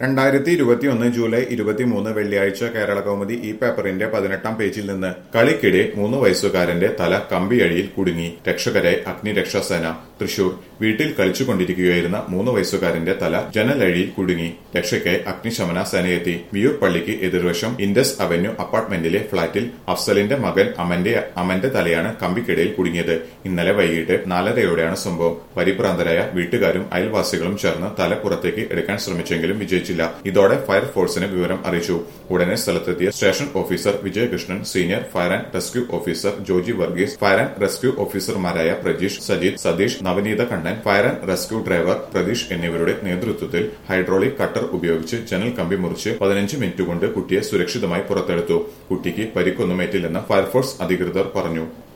രണ്ടായിരത്തി ഇരുപത്തിയൊന്ന് ജൂലൈ ഇരുപത്തിമൂന്ന് വെള്ളിയാഴ്ച കേരള കൗമുദി ഈ പേപ്പറിന്റെ പതിനെട്ടാം പേജിൽ നിന്ന് കളിക്കിടെ മൂന്ന് വയസ്സുകാരന്റെ തല കമ്പിയഴിയിൽ കുടുങ്ങി രക്ഷകരെ അഗ്നിരക്ഷാസേന തൃശൂർ വീട്ടിൽ കളിച്ചുകൊണ്ടിരിക്കുകയായിരുന്ന മൂന്ന് വയസ്സുകാരന്റെ തല ജനലഴിയിൽ കുടുങ്ങി രക്ഷയ്ക്ക് അഗ്നിശമന സേനയെത്തി വിയൂർ പള്ളിക്ക് എതിർവശം ഇൻഡസ് അവന്യൂ അപ്പാർട്ട്മെന്റിലെ ഫ്ളാറ്റിൽ അഫ്സലിന്റെ മകൻ അമന്റെ അമന്റെ തലയാണ് കമ്പിക്കിടയിൽ കുടുങ്ങിയത് ഇന്നലെ വൈകിട്ട് നാലരയോടെയാണ് സംഭവം പരിഭ്രാന്തരായ വീട്ടുകാരും അയൽവാസികളും ചേർന്ന് തല പുറത്തേക്ക് എടുക്കാൻ ശ്രമിച്ചെങ്കിലും വിജയിച്ചില്ല ഇതോടെ ഫയർഫോഴ്സിനെ വിവരം അറിയിച്ചു ഉടനെ സ്ഥലത്തെത്തിയ station officer Vijayakrishnan senior fire and rescue officer Joji Varghese fire and rescue ഓഫീസർമാരായ Prajeesh Sajith Satheesh Navaneetha Kannan fire and rescue driver Pratheesh എന്നിവരുടെ നേതൃത്വത്തിൽ ഹൈഡ്രോളിക് കട്ടർ ഉപയോഗിച്ച് ജനൽ കമ്പി മുറിച്ച് പതിനഞ്ച് മിനിറ്റ് കൊണ്ട് കുട്ടിയെ സുരക്ഷിതമായി പുറത്തെടുത്തു കുട്ടിക്ക് പരിക്കൊന്നുമേറ്റില്ലെന്ന് ഫയർഫോഴ്സ് അധികൃതർ പറഞ്ഞു